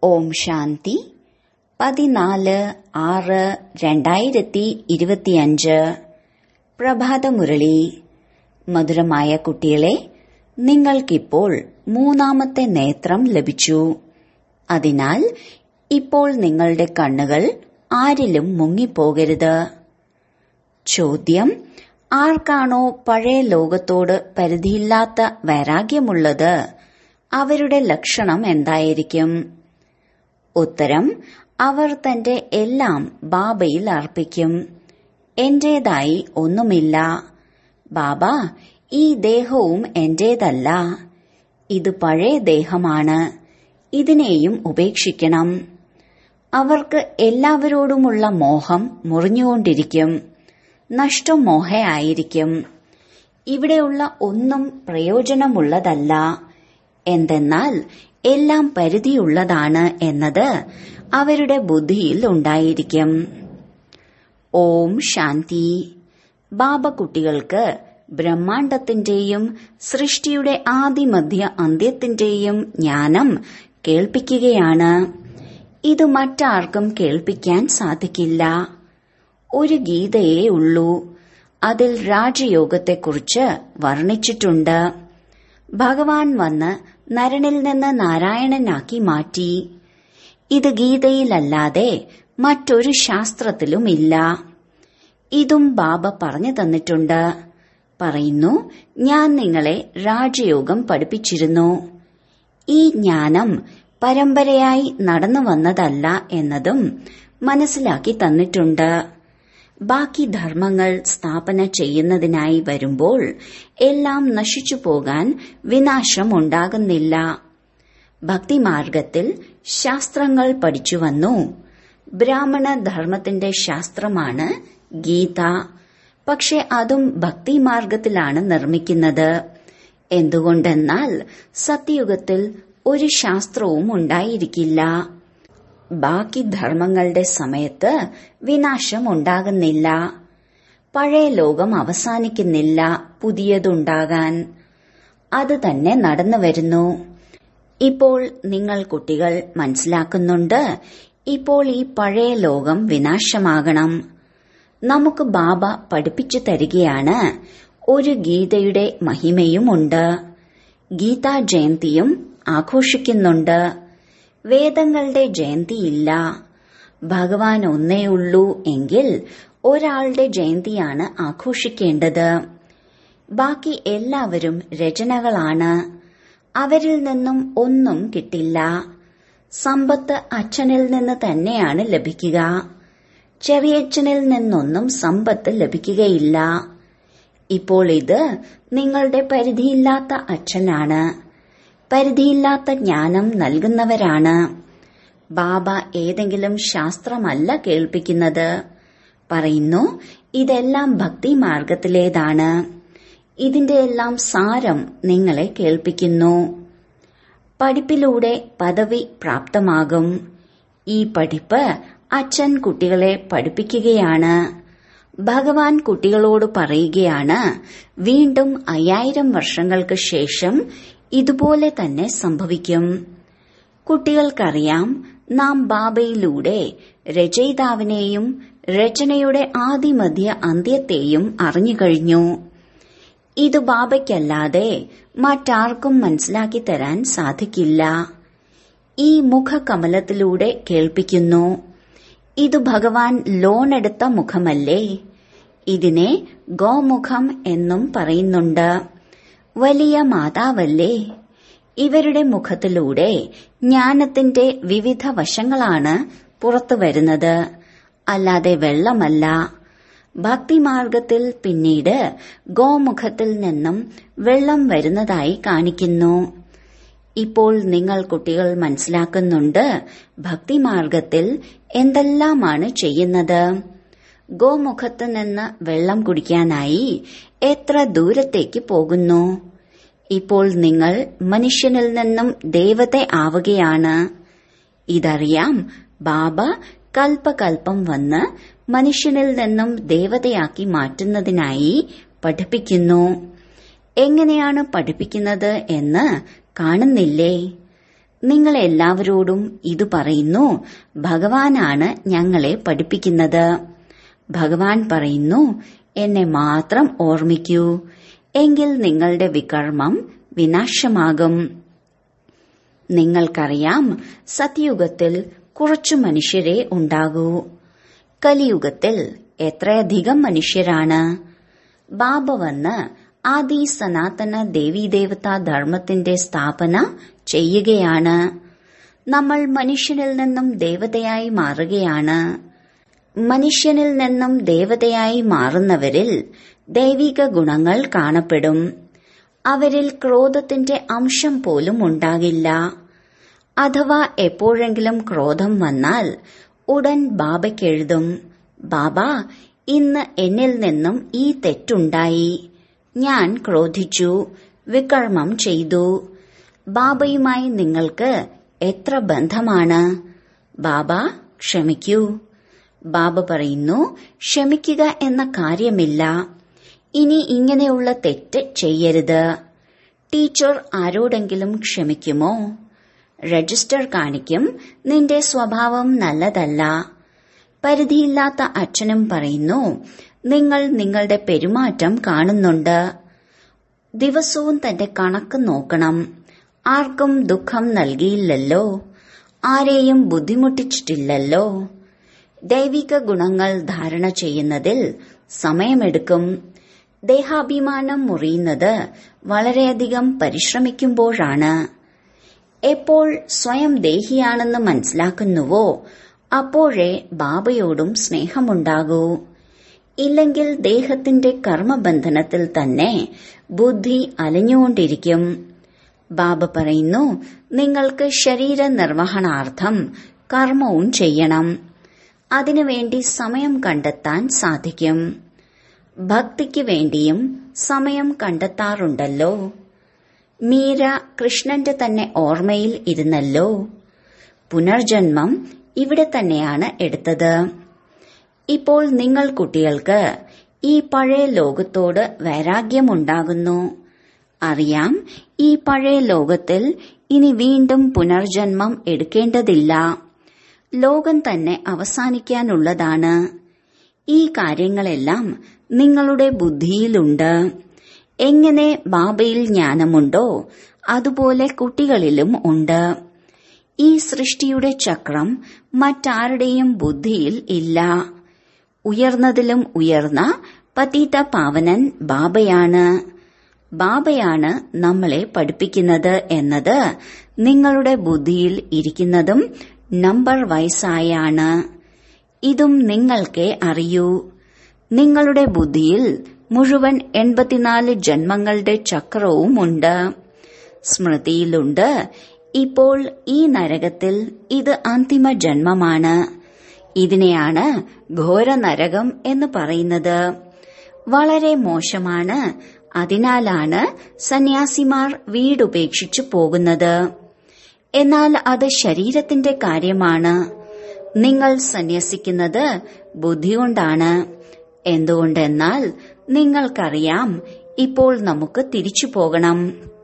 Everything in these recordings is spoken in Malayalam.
ഓം ശാന്തി പതിനാല് ആറ് രണ്ടായിരത്തി ഇരുപത്തിയഞ്ച് പ്രഭാതമുരളി മധുരമായ കുട്ടികളെ നിങ്ങൾക്കിപ്പോൾ മൂന്നാമത്തെ നേത്രം ലഭിച്ചു അതിനാൽ ഇപ്പോൾ നിങ്ങളുടെ കണ്ണുകൾ ആരിലും മുങ്ങിപ്പോകരുത് ചോദ്യം ആർക്കാണോ പഴയ ലോകത്തോട് പരിധിയില്ലാത്ത വൈരാഗ്യമുള്ളത് അവരുടെ ലക്ഷണം എന്തായിരിക്കും ഉത്തരം അവർ തന്റെ എല്ലാം ബാബയിൽ അർപ്പിക്കും എന്റേതായി ഒന്നുമില്ല ബാബ ഈ ദേഹവും എന്റേതല്ല ഇത് പഴയ ദേഹമാണ് ഇതിനെയും ഉപേക്ഷിക്കണം അവർക്ക് എല്ലാവരോടുമുള്ള മോഹം മുറിഞ്ഞുകൊണ്ടിരിക്കും നഷ്ടമോഹയായിരിക്കും ഇവിടെയുള്ള ഒന്നും പ്രയോജനമുള്ളതല്ല എന്തെന്നാൽ എല്ലാം പരിധിയുള്ളതാണ് എന്നത് അവരുടെ ബുദ്ധിയിൽ ഉണ്ടായിരിക്കും ഓം ശാന്തി ബാബ കുട്ടികൾക്ക് ബ്രഹ്മാണ്ടത്തിന്റെയും സൃഷ്ടിയുടെ ആദിമധ്യ അന്ത്യത്തിന്റെയും ജ്ഞാനം കേൾപ്പിക്കുകയാണ് ഇത് മറ്റാർക്കും കേൾപ്പിക്കാൻ സാധിക്കില്ല ഒരു ഗീതയേ ഉള്ളൂ അതിൽ രാജയോഗത്തെക്കുറിച്ച് വർണ്ണിച്ചിട്ടുണ്ട് ഭഗവാൻ വന്ന് നരനിൽ നിന്ന് നാരായണനാക്കി മാറ്റി ഇത് ഗീതയിലല്ലാതെ മറ്റൊരു ശാസ്ത്രത്തിലുമില്ല ഇതും ബാബ പറഞ്ഞു തന്നിട്ടുണ്ട് പറയുന്നു ഞാൻ നിങ്ങളെ രാജയോഗം പഠിപ്പിച്ചിരുന്നു ഈ ജ്ഞാനം പരമ്പരയായി നടന്നു വന്നതല്ല എന്നതും മനസ്സിലാക്കി തന്നിട്ടുണ്ട് ബാക്കി ധർമ്മങ്ങൾ സ്ഥാപന ചെയ്യുന്നതിനായി വരുമ്പോൾ എല്ലാം നശിച്ചു പോകാൻ വിനാശം ഉണ്ടാകുന്നില്ല ഭക്തിമാർഗത്തിൽ ശാസ്ത്രങ്ങൾ പഠിച്ചു വന്നു ബ്രാഹ്മണ ധർമ്മത്തിന്റെ ശാസ്ത്രമാണ് ഗീത പക്ഷെ അതും ഭക്തിമാർഗത്തിലാണ് നിർമ്മിക്കുന്നത് എന്തുകൊണ്ടെന്നാൽ സത്യയുഗത്തിൽ ഒരു ശാസ്ത്രവും ഉണ്ടായിരിക്കില്ല ബാക്കി ധർമ്മങ്ങളുടെ സമയത്ത് വിനാശം ഉണ്ടാകുന്നില്ല പഴയ ലോകം അവസാനിക്കുന്നില്ല പുതിയതുണ്ടാകാൻ അത് തന്നെ നടന്നു വരുന്നു ഇപ്പോൾ നിങ്ങൾ കുട്ടികൾ മനസ്സിലാക്കുന്നുണ്ട് ഇപ്പോൾ ഈ പഴയ ലോകം വിനാശമാകണം നമുക്ക് ബാബ പഠിപ്പിച്ചു തരികയാണ് ഒരു ഗീതയുടെ മഹിമയുമുണ്ട് ഗീതാ ജയന്തിയും ആഘോഷിക്കുന്നുണ്ട് വേദങ്ങളുടെ ജയന്തിയില്ല ഭഗവാൻ ഒന്നേ ഉള്ളൂ എങ്കിൽ ഒരാളുടെ ജയന്തിയാണ് ആഘോഷിക്കേണ്ടത് ബാക്കി എല്ലാവരും രചനകളാണ് അവരിൽ നിന്നും ഒന്നും കിട്ടില്ല സമ്പത്ത് അച്ഛനിൽ നിന്ന് തന്നെയാണ് ലഭിക്കുക ചെറിയച്ഛനിൽ നിന്നൊന്നും സമ്പത്ത് ലഭിക്കുകയില്ല ഇപ്പോൾ ഇത് നിങ്ങളുടെ പരിധിയില്ലാത്ത അച്ഛനാണ് പരിധിയില്ലാത്ത ജ്ഞാനം നൽകുന്നവരാണ് ബാബ ഏതെങ്കിലും ശാസ്ത്രമല്ല കേൾപ്പിക്കുന്നത് പറയുന്നു ഇതെല്ലാം ഭക്തി മാർഗത്തിലേതാണ് ഇതിന്റെ എല്ലാം സാരം നിങ്ങളെ കേൾപ്പിക്കുന്നു പഠിപ്പിലൂടെ പദവി പ്രാപ്തമാകും ഈ പഠിപ്പ് അച്ഛൻ കുട്ടികളെ പഠിപ്പിക്കുകയാണ് ഭഗവാൻ കുട്ടികളോട് പറയുകയാണ് വീണ്ടും അയ്യായിരം വർഷങ്ങൾക്ക് ശേഷം ഇതുപോലെ തന്നെ സംഭവിക്കും കുട്ടികൾക്കറിയാം നാം ബാബയിലൂടെ രചയിതാവിനെയും രചനയുടെ ആദിമധ്യ അന്ത്യത്തെയും അറിഞ്ഞുകഴിഞ്ഞു ഇത് ബാബയ്ക്കല്ലാതെ മറ്റാർക്കും മനസ്സിലാക്കി തരാൻ സാധിക്കില്ല ഈ മുഖകമലത്തിലൂടെ കേൾപ്പിക്കുന്നു ഇത് ഭഗവാൻ ലോൺ എടുത്ത മുഖമല്ലേ ഇതിനെ ഗോമുഖം എന്നും പറയുന്നുണ്ട് വലിയ മാതാവല്ലേ ഇവരുടെ മുഖത്തിലൂടെ ജ്ഞാനത്തിന്റെ വിവിധ വശങ്ങളാണ് പുറത്തു വരുന്നത് അല്ലാതെ വെള്ളമല്ല ഭക്തിമാർഗത്തിൽ പിന്നീട് ഗോമുഖത്തിൽ നിന്നും വെള്ളം വരുന്നതായി കാണിക്കുന്നു ഇപ്പോൾ നിങ്ങൾ കുട്ടികൾ മനസ്സിലാക്കുന്നുണ്ട് ഭക്തിമാർഗത്തിൽ എന്തെല്ലാമാണ് ചെയ്യുന്നത് ഗോമുഖത്ത് നിന്ന് വെള്ളം കുടിക്കാനായി എത്ര ദൂരത്തേക്ക് പോകുന്നു ഇപ്പോൾ നിങ്ങൾ മനുഷ്യനിൽ നിന്നും ദേവത ആവുകയാണ് ഇതറിയാം ബാബ കൽപ്പകൽപ്പം വന്ന് മനുഷ്യനിൽ നിന്നും ദേവതയാക്കി മാറ്റുന്നതിനായി പഠിപ്പിക്കുന്നു എങ്ങനെയാണ് പഠിപ്പിക്കുന്നത് എന്ന് കാണുന്നില്ലേ നിങ്ങൾ എല്ലാവരോടും ഇത് പറയുന്നു ഭഗവാനാണ് ഞങ്ങളെ പഠിപ്പിക്കുന്നത് ഭഗവാൻ പറയുന്നു എന്നെ മാത്രം ഓർമ്മിക്കൂ എങ്കിൽ നിങ്ങളുടെ വികർമ്മം വിനാശമാകും നിങ്ങൾക്കറിയാം സത്യയുഗത്തിൽ കുറച്ചു മനുഷ്യരെ ഉണ്ടാകൂ കലിയുഗത്തിൽ എത്രയധികം മനുഷ്യരാണ് ബാബ വന്ന് ആദി സനാതന ദേവീദേവതാ ധർമ്മത്തിന്റെ സ്ഥാപന ചെയ്യുകയാണ് നമ്മൾ മനുഷ്യനിൽ നിന്നും ദേവതയായി മാറുകയാണ് മനുഷ്യനിൽ നിന്നും ദേവതയായി മാറുന്നവരിൽ ദൈവിക ഗുണങ്ങൾ കാണപ്പെടും അവരിൽ ക്രോധത്തിന്റെ അംശം പോലും ഉണ്ടാകില്ല അഥവാ എപ്പോഴെങ്കിലും ക്രോധം വന്നാൽ ഉടൻ ബാബയ്ക്കെഴുതും ബാബ ഇന്ന് എന്നിൽ നിന്നും ഈ തെറ്റുണ്ടായി ഞാൻ ക്രോധിച്ചു വികർമ്മം ചെയ്തു ബാബയുമായി നിങ്ങൾക്ക് എത്ര ബന്ധമാണ് ബാബ ക്ഷമിക്കൂ ബാബ പറയുന്നു ക്ഷമിക്കുക എന്ന കാര്യമില്ല ഇനി ഇങ്ങനെയുള്ള തെറ്റ് ചെയ്യരുത് ടീച്ചർ ആരോടെങ്കിലും ക്ഷമിക്കുമോ രജിസ്റ്റർ കാണിക്കും നിന്റെ സ്വഭാവം നല്ലതല്ല പരിധിയില്ലാത്ത അച്ഛനും പറയുന്നു നിങ്ങൾ നിങ്ങളുടെ പെരുമാറ്റം കാണുന്നുണ്ട് ദിവസവും തന്റെ കണക്ക് നോക്കണം ആർക്കും ദുഃഖം നൽകിയില്ലല്ലോ ആരെയും ബുദ്ധിമുട്ടിച്ചിട്ടില്ലല്ലോ ദൈവിക ഗുണങ്ങൾ ധാരണ ചെയ്യുന്നതിൽ സമയമെടുക്കും ദേഹാഭിമാനം മുറിയുന്നത് വളരെയധികം പരിശ്രമിക്കുമ്പോഴാണ് എപ്പോൾ സ്വയം ദേഹിയാണെന്ന് മനസ്സിലാക്കുന്നുവോ അപ്പോഴേ ബാബയോടും സ്നേഹമുണ്ടാകൂ ഇല്ലെങ്കിൽ ദേഹത്തിന്റെ കർമ്മബന്ധനത്തിൽ തന്നെ ബുദ്ധി അലഞ്ഞുകൊണ്ടിരിക്കും ബാബ പറയുന്നു നിങ്ങൾക്ക് ശരീര നിർവഹണാർത്ഥം കർമ്മവും ചെയ്യണം അതിനുവേണ്ടി സമയം കണ്ടെത്താൻ സാധിക്കും ഭക്തിക്ക് വേണ്ടിയും സമയം കണ്ടെത്താറുണ്ടല്ലോ മീര കൃഷ്ണന്റെ തന്നെ ഓർമ്മയിൽ ഇരുന്നല്ലോ പുനർജന്മം ഇവിടെ തന്നെയാണ് എടുത്തത് ഇപ്പോൾ നിങ്ങൾ കുട്ടികൾക്ക് ഈ പഴയ ലോകത്തോട് വൈരാഗ്യമുണ്ടാകുന്നു അറിയാം ഈ പഴയ ലോകത്തിൽ ഇനി വീണ്ടും പുനർജന്മം എടുക്കേണ്ടതില്ല ലോകം തന്നെ അവസാനിക്കാനുള്ളതാണ് ഈ കാര്യങ്ങളെല്ലാം നിങ്ങളുടെ ബുദ്ധിയിലുണ്ട് എങ്ങനെ ബാബയിൽ ജ്ഞാനമുണ്ടോ അതുപോലെ കുട്ടികളിലും ഉണ്ട് ഈ സൃഷ്ടിയുടെ ചക്രം മറ്റാരുടെയും ബുദ്ധിയിൽ ഇല്ല ഉയർന്നതിലും ഉയർന്ന പതീത പാവനൻ ബാബയാണ് ബാബയാണ് നമ്മളെ പഠിപ്പിക്കുന്നത് എന്നത് നിങ്ങളുടെ ബുദ്ധിയിൽ ഇരിക്കുന്നതും നമ്പർ വയസ്സായാണ് ഇതും നിങ്ങൾക്കേ അറിയൂ നിങ്ങളുടെ ബുദ്ധിയിൽ മുഴുവൻ എൺപത്തിനാല് ജന്മങ്ങളുടെ ചക്രവുമുണ്ട് സ്മൃതിയിലുണ്ട് ഇപ്പോൾ ഈ നരകത്തിൽ ഇത് അന്തിമ ജന്മമാണ് ഇതിനെയാണ് ഘോര നരകം എന്ന് പറയുന്നത് വളരെ മോശമാണ് അതിനാലാണ് സന്യാസിമാർ വീടുപേക്ഷിച്ചു പോകുന്നത് എന്നാൽ അത് ശരീരത്തിന്റെ കാര്യമാണ് നിങ്ങൾ സന്യസിക്കുന്നത് ബുദ്ധി കൊണ്ടാണ് എന്തുകൊണ്ടെന്നാൽ നിങ്ങൾക്കറിയാം ഇപ്പോൾ നമുക്ക് തിരിച്ചു പോകണം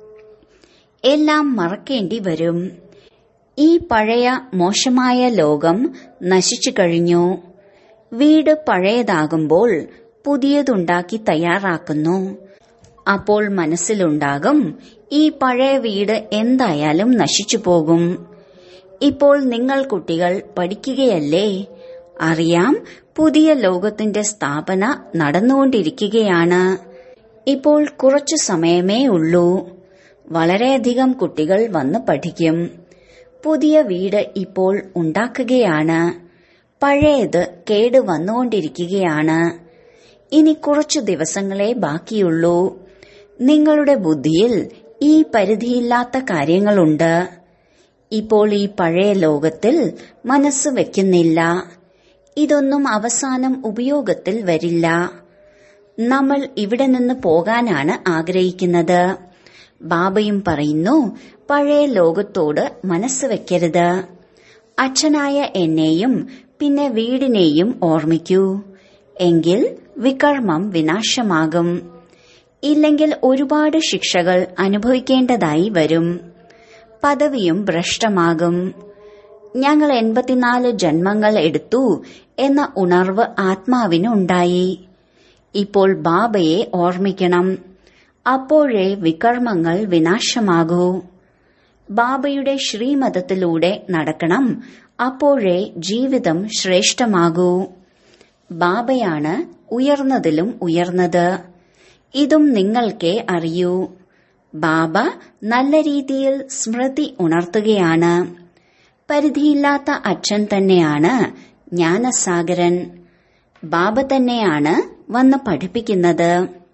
എല്ലാം മറക്കേണ്ടി വരും ഈ പഴയ മോശമായ ലോകം നശിച്ചു കഴിഞ്ഞു വീട് പഴയതാകുമ്പോൾ പുതിയതുണ്ടാക്കി തയ്യാറാക്കുന്നു അപ്പോൾ മനസ്സിലുണ്ടാകും ഈ പഴയ വീട് എന്തായാലും നശിച്ചു പോകും ഇപ്പോൾ നിങ്ങൾ കുട്ടികൾ പഠിക്കുകയല്ലേ അറിയാം പുതിയ ലോകത്തിന്റെ സ്ഥാപന നടന്നുകൊണ്ടിരിക്കുകയാണ് ഇപ്പോൾ കുറച്ചു സമയമേ ഉള്ളൂ വളരെയധികം കുട്ടികൾ വന്ന് പഠിക്കും പുതിയ വീട് ഇപ്പോൾ ഉണ്ടാക്കുകയാണ് പഴയത് കേട് വന്നുകൊണ്ടിരിക്കുകയാണ് ഇനി കുറച്ചു ദിവസങ്ങളെ ബാക്കിയുള്ളൂ നിങ്ങളുടെ ബുദ്ധിയിൽ ഈ പരിധിയില്ലാത്ത കാര്യങ്ങളുണ്ട് ഇപ്പോൾ ഈ പഴയ ലോകത്തിൽ മനസ്സ് വെക്കുന്നില്ല ഇതൊന്നും അവസാനം ഉപയോഗത്തിൽ വരില്ല നമ്മൾ ഇവിടെ നിന്ന് പോകാനാണ് ആഗ്രഹിക്കുന്നത് ബാബയും പറയുന്നു പഴയ ലോകത്തോട് മനസ്സ് വെക്കരുത് അച്ഛനായ എന്നെയും പിന്നെ വീടിനെയും ഓർമ്മിക്കൂ എങ്കിൽ വികർമ്മം വിനാശമാകും ഇല്ലെങ്കിൽ ഒരുപാട് ശിക്ഷകൾ അനുഭവിക്കേണ്ടതായി വരും പദവിയും ഭ്രഷ്ടമാകും ഞങ്ങൾ എൺപത്തിനാല് ജന്മങ്ങൾ എടുത്തു എന്ന ഉണർവ് ആത്മാവിനുണ്ടായി ഇപ്പോൾ ബാബയെ ഓർമ്മിക്കണം അപ്പോഴേ വികർമ്മങ്ങൾ വിനാശമാകൂ ബാബയുടെ ശ്രീമതത്തിലൂടെ നടക്കണം അപ്പോഴേ ജീവിതം ശ്രേഷ്ഠമാകൂ ബാബയാണ് ഉയർന്നതിലും ഉയർന്നത് ഇതും നിങ്ങൾക്കേ അറിയൂ ബാബ നല്ല രീതിയിൽ സ്മൃതി ഉണർത്തുകയാണ് പരിധിയില്ലാത്ത അച്ഛൻ തന്നെയാണ് ജ്ഞാനസാഗരൻ ബാബ തന്നെയാണ് വന്ന് പഠിപ്പിക്കുന്നത്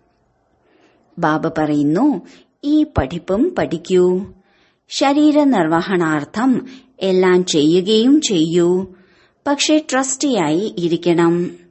ബാബ പറയുന്നു ഈ പഠിപ്പും പഠിക്കൂ ശരീര നിർവഹണാർത്ഥം എല്ലാം ചെയ്യുകയും ചെയ്യൂ പക്ഷെ ട്രസ്റ്റിയായി ഇരിക്കണം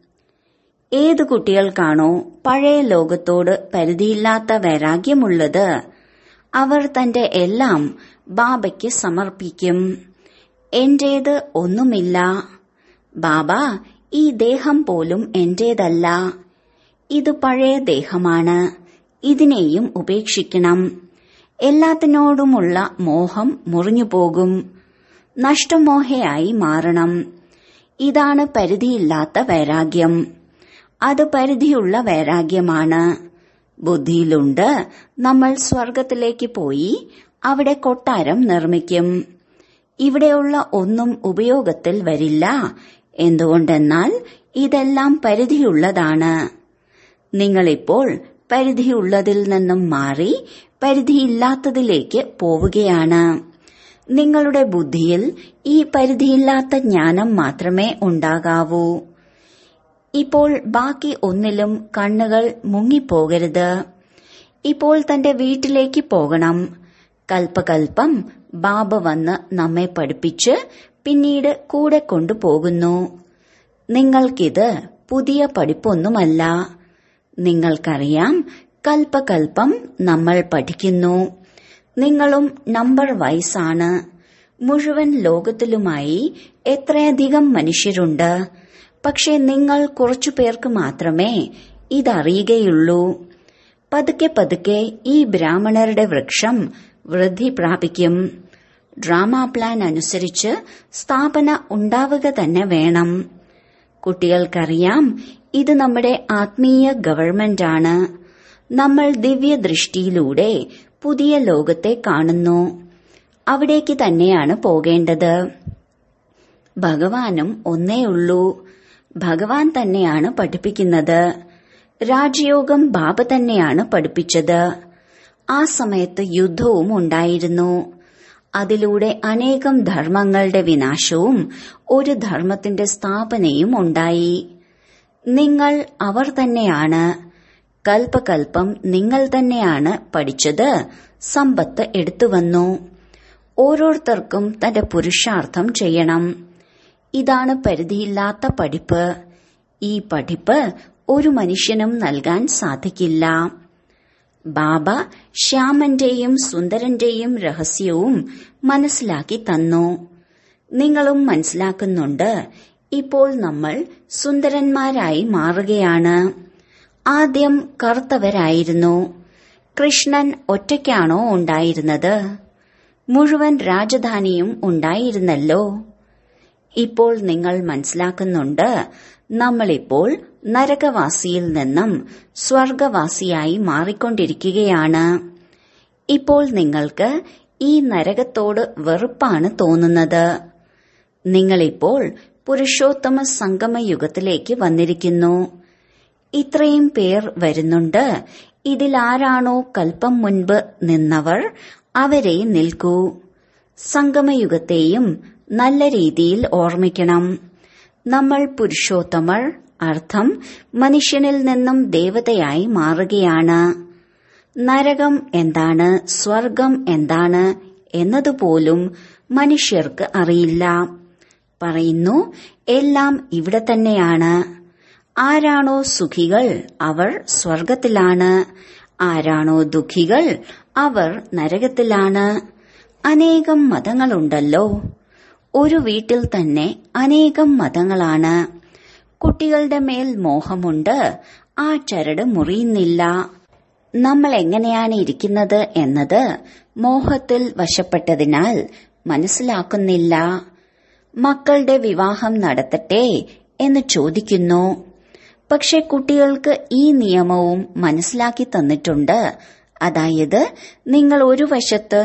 ഏത് കുട്ടികൾക്കാണോ പഴയ ലോകത്തോട് പരിധിയില്ലാത്ത വൈരാഗ്യമുള്ളത് അവർ തന്റെ എല്ലാം ബാബയ്ക്ക് സമർപ്പിക്കും എന്റേത് ഒന്നുമില്ല ബാബ ഈ ദേഹം പോലും എന്റേതല്ല ഇത് പഴയ ദേഹമാണ് ഇതിനെയും ഉപേക്ഷിക്കണം എല്ലാത്തിനോടുമുള്ള മോഹം മുറിഞ്ഞുപോകും നഷ്ടമോഹയായി മാറണം ഇതാണ് പരിധിയില്ലാത്ത വൈരാഗ്യം അത് പരിധിയുള്ള വൈരാഗ്യമാണ് ബുദ്ധിയിലുണ്ട് നമ്മൾ സ്വർഗത്തിലേക്ക് പോയി അവിടെ കൊട്ടാരം നിർമ്മിക്കും ഇവിടെയുള്ള ഒന്നും ഉപയോഗത്തിൽ വരില്ല എന്തുകൊണ്ടെന്നാൽ ഇതെല്ലാം പരിധിയുള്ളതാണ് നിങ്ങളിപ്പോൾ പരിധിയുള്ളതിൽ നിന്നും മാറി പരിധിയില്ലാത്തതിലേക്ക് പോവുകയാണ് നിങ്ങളുടെ ബുദ്ധിയിൽ ഈ പരിധിയില്ലാത്ത ജ്ഞാനം മാത്രമേ ഉണ്ടാകാവൂ ഇപ്പോൾ ബാക്കി ഒന്നിലും കണ്ണുകൾ മുങ്ങിപ്പോകരുത് ഇപ്പോൾ തന്റെ വീട്ടിലേക്ക് പോകണം കൽപ്പകൽപ്പം ബാബ വന്ന് നമ്മെ പഠിപ്പിച്ച് പിന്നീട് കൂടെ കൊണ്ടുപോകുന്നു നിങ്ങൾക്കിത് പുതിയ പഠിപ്പൊന്നുമല്ല നിങ്ങൾക്കറിയാം കൽപ്പകൽപ്പം നമ്മൾ പഠിക്കുന്നു നിങ്ങളും നമ്പർ വൈസാണ് മുഴുവൻ ലോകത്തിലുമായി എത്രയധികം മനുഷ്യരുണ്ട് പക്ഷെ നിങ്ങൾ കുറച്ചു പേർക്ക് മാത്രമേ ഇതറിയുകയുള്ളൂ പതുക്കെ പതുക്കെ ഈ ബ്രാഹ്മണരുടെ വൃക്ഷം വൃദ്ധി പ്രാപിക്കും ഡ്രാമ പ്ലാൻ അനുസരിച്ച് സ്ഥാപന ഉണ്ടാവുക തന്നെ വേണം കുട്ടികൾക്കറിയാം ഇത് നമ്മുടെ ആത്മീയ ഗവൺമെന്റാണ് നമ്മൾ ദിവ്യദൃഷ്ടിയിലൂടെ പുതിയ ലോകത്തെ കാണുന്നു അവിടേക്ക് തന്നെയാണ് പോകേണ്ടത് ഭഗവാനും ഒന്നേയുള്ളൂ ഭഗവാൻ തന്നെയാണ് പഠിപ്പിക്കുന്നത് രാജയോഗം ബാബ തന്നെയാണ് പഠിപ്പിച്ചത് ആ സമയത്ത് യുദ്ധവും ഉണ്ടായിരുന്നു അതിലൂടെ അനേകം ധർമ്മങ്ങളുടെ വിനാശവും ഒരു ധർമ്മത്തിന്റെ സ്ഥാപനയും ഉണ്ടായി നിങ്ങൾ അവർ തന്നെയാണ് കൽപ്പകൽപ്പം നിങ്ങൾ തന്നെയാണ് പഠിച്ചത് സമ്പത്ത് എടുത്തുവന്നു ഓരോരുത്തർക്കും തന്റെ പുരുഷാർത്ഥം ചെയ്യണം ഇതാണ് പരിധിയില്ലാത്ത പഠിപ്പ് ഈ പഠിപ്പ് ഒരു മനുഷ്യനും നൽകാൻ സാധിക്കില്ല ബാബ ശ്യാമന്റെയും സുന്ദരന്റെയും രഹസ്യവും മനസ്സിലാക്കി തന്നു നിങ്ങളും മനസ്സിലാക്കുന്നുണ്ട് ഇപ്പോൾ നമ്മൾ സുന്ദരന്മാരായി മാറുകയാണ് ആദ്യം കറുത്തവരായിരുന്നു കൃഷ്ണൻ ഒറ്റയ്ക്കാണോ ഉണ്ടായിരുന്നത് മുഴുവൻ രാജധാനിയും ഉണ്ടായിരുന്നല്ലോ ഇപ്പോൾ നിങ്ങൾ മനസ്സിലാക്കുന്നുണ്ട് നമ്മളിപ്പോൾ നരകവാസിയിൽ നിന്നും സ്വർഗവാസിയായി മാറിക്കൊണ്ടിരിക്കുകയാണ് ഇപ്പോൾ നിങ്ങൾക്ക് ഈ നരകത്തോട് വെറുപ്പാണ് തോന്നുന്നത് നിങ്ങളിപ്പോൾ പുരുഷോത്തമ സംഗമയുഗത്തിലേക്ക് വന്നിരിക്കുന്നു ഇത്രയും പേർ വരുന്നുണ്ട് ഇതിലാരാണോ കൽപ്പം മുൻപ് നിന്നവർ അവരെ നിൽക്കൂ സംഗമയുഗത്തെയും നല്ല രീതിയിൽ ഓർമ്മിക്കണം നമ്മൾ പുരുഷോത്തമർ അർത്ഥം മനുഷ്യനിൽ നിന്നും ദേവതയായി മാറുകയാണ് നരകം എന്താണ് സ്വർഗം എന്താണ് എന്നതുപോലും മനുഷ്യർക്ക് അറിയില്ല പറയുന്നു എല്ലാം ഇവിടെ തന്നെയാണ് ആരാണോ സുഖികൾ അവർ സ്വർഗത്തിലാണ് ആരാണോ ദുഃഖികൾ അവർ നരകത്തിലാണ് അനേകം മതങ്ങളുണ്ടല്ലോ ഒരു വീട്ടിൽ തന്നെ അനേകം മതങ്ങളാണ് കുട്ടികളുടെ മേൽ മോഹമുണ്ട് ആ ചരട് മുറിയുന്നില്ല നമ്മൾ എങ്ങനെയാണ് ഇരിക്കുന്നത് എന്നത് മോഹത്തിൽ വശപ്പെട്ടതിനാൽ മനസ്സിലാക്കുന്നില്ല മക്കളുടെ വിവാഹം നടത്തട്ടെ എന്ന് ചോദിക്കുന്നു പക്ഷെ കുട്ടികൾക്ക് ഈ നിയമവും മനസ്സിലാക്കി തന്നിട്ടുണ്ട് അതായത് നിങ്ങൾ ഒരു വശത്ത്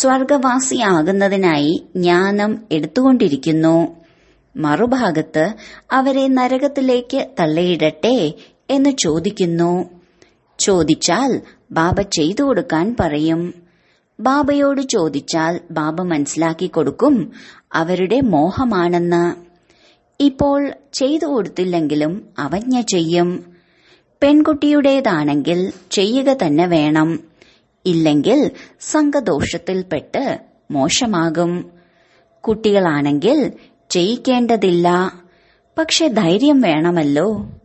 സ്വർഗവാസിയാകുന്നതിനായി ജ്ഞാനം എടുത്തുകൊണ്ടിരിക്കുന്നു മറുഭാഗത്ത് അവരെ നരകത്തിലേക്ക് തള്ളിയിടട്ടെ എന്ന് ചോദിക്കുന്നു ചോദിച്ചാൽ ബാബ ചെയ്തു കൊടുക്കാൻ പറയും ബാബയോട് ചോദിച്ചാൽ ബാബ മനസ്സിലാക്കി കൊടുക്കും അവരുടെ മോഹമാണെന്ന് ഇപ്പോൾ ചെയ്തു കൊടുത്തില്ലെങ്കിലും അവജ്ഞ ചെയ്യും പെൺകുട്ടിയുടേതാണെങ്കിൽ ചെയ്യുക തന്നെ വേണം ഇല്ലെങ്കിൽ സംഘദോഷത്തിൽപ്പെട്ട് മോശമാകും കുട്ടികളാണെങ്കിൽ ചെയ്യിക്കേണ്ടതില്ല പക്ഷെ ധൈര്യം വേണമല്ലോ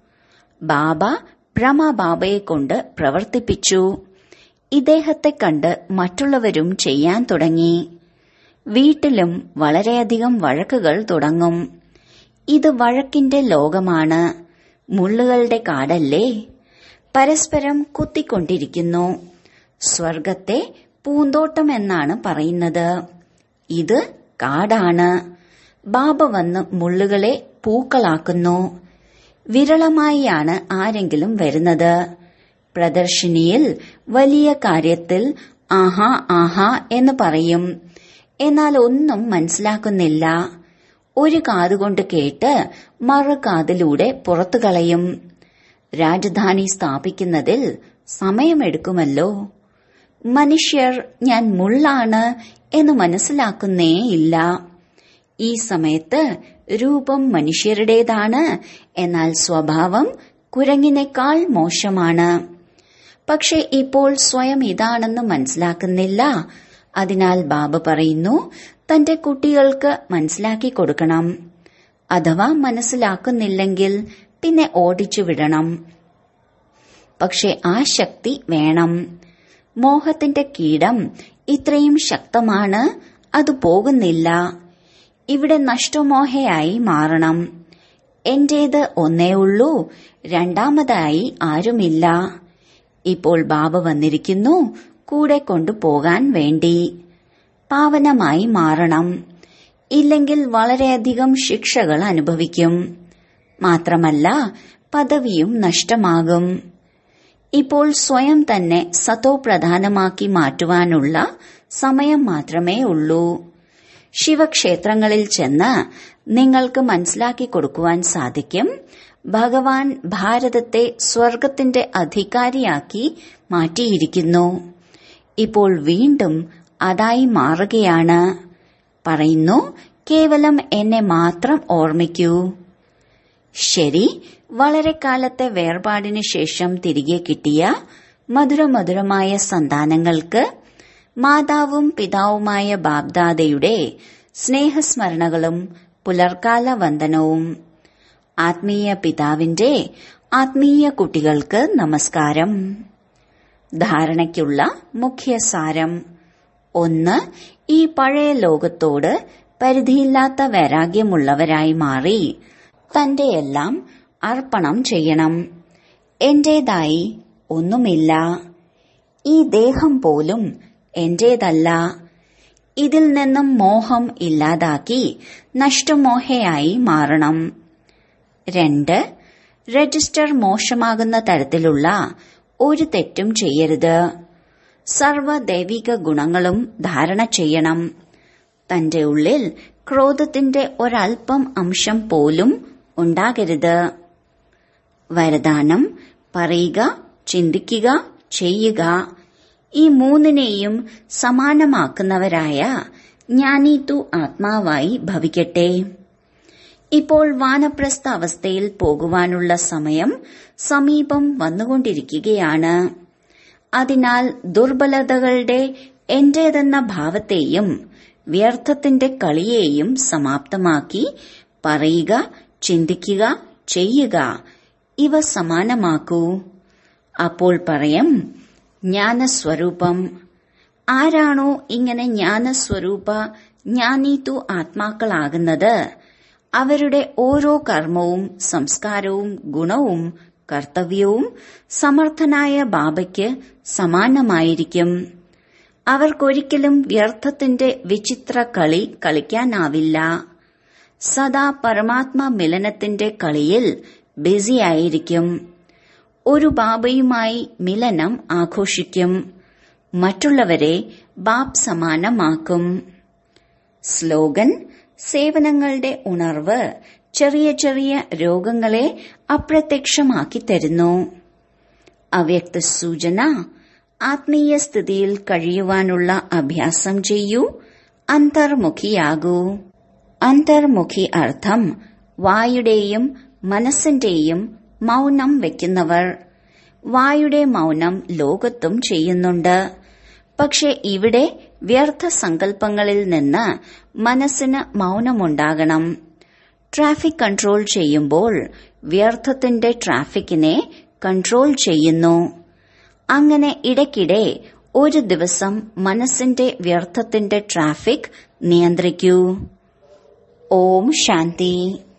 ബാബ ബ്രഹ്മബാബയെ കൊണ്ട് പ്രവർത്തിപ്പിച്ചു ഇദ്ദേഹത്തെ കണ്ട് മറ്റുള്ളവരും ചെയ്യാൻ തുടങ്ങി വീട്ടിലും വളരെയധികം വഴക്കുകൾ തുടങ്ങും ഇത് വഴക്കിന്റെ ലോകമാണ് മുള്ളുകളുടെ കാടല്ലേ പരസ്പരം കുത്തിക്കൊണ്ടിരിക്കുന്നു സ്വർഗത്തെ പൂന്തോട്ടം എന്നാണ് പറയുന്നത് ഇത് കാടാണ് ബാബ വന്ന് മുള്ളുകളെ പൂക്കളാക്കുന്നു വിരളമായാണ് ആരെങ്കിലും വരുന്നത് പ്രദർശിനിയിൽ വലിയ കാര്യത്തിൽ ആഹാ ആഹാ എന്ന് പറയും എന്നാൽ ഒന്നും മനസ്സിലാക്കുന്നില്ല ഒരു കാതുകൊണ്ട് കേട്ട് മറുകാതിലൂടെ പുറത്തു കളയും രാജധാനി സ്ഥാപിക്കുന്നതിൽ സമയമെടുക്കുമല്ലോ മനുഷ്യർ ഞാൻ മുള്ളാണ് എന്ന് മനസ്സിലാക്കുന്നേയില്ല ഈ സമയത്ത് രൂപം മനുഷ്യരുടേതാണ് എന്നാൽ സ്വഭാവം കുരങ്ങിനേക്കാൾ മോശമാണ് പക്ഷെ ഇപ്പോൾ സ്വയം ഇതാണെന്ന് മനസ്സിലാക്കുന്നില്ല അതിനാൽ ബാബ പറയുന്നു തന്റെ കുട്ടികൾക്ക് മനസ്സിലാക്കി കൊടുക്കണം അഥവാ മനസ്സിലാക്കുന്നില്ലെങ്കിൽ പിന്നെ ഓടിച്ചു വിടണം പക്ഷെ ആ ശക്തി വേണം മോഹത്തിന്റെ കീടം ഇത്രയും ശക്തമാണ് അത് പോകുന്നില്ല ഇവിടെ നഷ്ടമോഹയായി മാറണം എന്റേത് ഒന്നേ ഉള്ളൂ രണ്ടാമതായി ആരുമില്ല ഇപ്പോൾ ബാബ വന്നിരിക്കുന്നു കൂടെ കൊണ്ടുപോകാൻ വേണ്ടി പാവനമായി മാറണം ഇല്ലെങ്കിൽ വളരെയധികം ശിക്ഷകൾ അനുഭവിക്കും മാത്രമല്ല പദവിയും നഷ്ടമാകും ഇപ്പോൾ സ്വയം തന്നെ സതോ പ്രധാനമാക്കി മാറ്റുവാനുള്ള സമയം മാത്രമേ ഉള്ളൂ ശിവക്ഷേത്രങ്ങളിൽ ചെന്ന് നിങ്ങൾക്ക് മനസ്സിലാക്കി കൊടുക്കുവാൻ സാധിക്കും ഭഗവാൻ ഭാരതത്തെ സ്വർഗത്തിന്റെ അധികാരിയാക്കി മാറ്റിയിരിക്കുന്നു ഇപ്പോൾ വീണ്ടും അതായി മാറുകയാണ് പറയുന്നു കേവലം എന്നെ മാത്രം ഓർമ്മിക്കൂ ശരി വളരെ കാലത്തെ വേർപാടിനു ശേഷം തിരികെ കിട്ടിയ മധുരമധുരമായ സന്താനങ്ങൾക്ക് മാതാവും പിതാവുമായ ബാബ്ദാദയുടെ സ്നേഹസ്മരണകളും പുലർക്കാല വന്ദനവും ആത്മീയ പിതാവിന്റെ ആത്മീയ കുട്ടികൾക്ക് നമസ്കാരം ധാരണയ്ക്കുള്ള മുഖ്യസാരം ഒന്ന് ഈ പഴയ ലോകത്തോട് പരിധിയില്ലാത്ത വൈരാഗ്യമുള്ളവരായി മാറി തന്റെ എല്ലാം അർപ്പണം ചെയ്യണം എന്റേതായി ഒന്നുമില്ല ഈ ദേഹം പോലും എന്റേതല്ല ഇതിൽ നിന്നും മോഹം ഇല്ലാതാക്കി നഷ്ടമോഹയായി മാറണം രണ്ട് രജിസ്റ്റർ മോശമാകുന്ന തരത്തിലുള്ള ഒരു തെറ്റും ചെയ്യരുത് സർവ ദൈവിക ഗുണങ്ങളും ധാരണ ചെയ്യണം തന്റെ ഉള്ളിൽ ക്രോധത്തിന്റെ ഒരൽപ്പം അംശം പോലും ഉണ്ടാകരുത് വരദാനം പറയുക ചിന്തിക്കുക ചെയ്യുക ഈ മൂന്നിനെയും സമാനമാക്കുന്നവരായ ജ്ഞാനീതു ആത്മാവായി ഭവിക്കട്ടെ ഇപ്പോൾ വാനപ്രസ്ഥ അവസ്ഥയിൽ പോകുവാനുള്ള സമയം സമീപം വന്നുകൊണ്ടിരിക്കുകയാണ് അതിനാൽ ദുർബലതകളുടെ എന്റേതെന്ന ഭാവത്തെയും വ്യർത്ഥത്തിന്റെ കളിയെയും സമാപ്തമാക്കി പറയുക ചിന്തിക്കുക ചെയ്യുക ഇവ സമാനമാക്കൂ അപ്പോൾ പറയും ജ്ഞാനസ്വരൂപം ആരാണോ ഇങ്ങനെ ജ്ഞാനസ്വരൂപ ജ്ഞാനീതു ആത്മാക്കളാകുന്നത് അവരുടെ ഓരോ കർമ്മവും സംസ്കാരവും ഗുണവും കർത്തവ്യവും സമർത്ഥനായ ബാബയ്ക്ക് സമാനമായിരിക്കും അവർക്കൊരിക്കലും വ്യർത്ഥത്തിന്റെ വിചിത്ര കളി കളിക്കാനാവില്ല സദാ പരമാത്മ മിലനത്തിന്റെ കളിയിൽ ബിസിയായിരിക്കും ഒരു ബാബയുമായി മിലനം ആഘോഷിക്കും മറ്റുള്ളവരെ ബാബ് സമാനമാക്കും സ്ലോഗൻ സേവനങ്ങളുടെ ഉണർവ് ചെറിയ ചെറിയ രോഗങ്ങളെ അപ്രത്യക്ഷമാക്കി തരുന്നു അവ്യക്ത സൂചന ആത്മീയ സ്ഥിതിയിൽ കഴിയുവാനുള്ള അഭ്യാസം ചെയ്യൂ അന്തർമുഖിയാകൂ അന്തർമുഖി അർത്ഥം വായുടെയും മനസ്സിന്റെയും മൗനം വെക്കുന്നവർ വായുടെ മൗനം ലോകത്തും ചെയ്യുന്നുണ്ട് പക്ഷെ ഇവിടെ വ്യർത്ഥ സങ്കല്പങ്ങളിൽ നിന്ന് മനസ്സിന് മൗനമുണ്ടാകണം ട്രാഫിക് കൺട്രോൾ ചെയ്യുമ്പോൾ വ്യർത്ഥത്തിന്റെ ട്രാഫിക്കിനെ കൺട്രോൾ ചെയ്യുന്നു അങ്ങനെ ഇടയ്ക്കിടെ ഒരു ദിവസം മനസ്സിന്റെ വ്യർത്ഥത്തിന്റെ ട്രാഫിക് നിയന്ത്രിക്കൂ ഓം ശാന്തി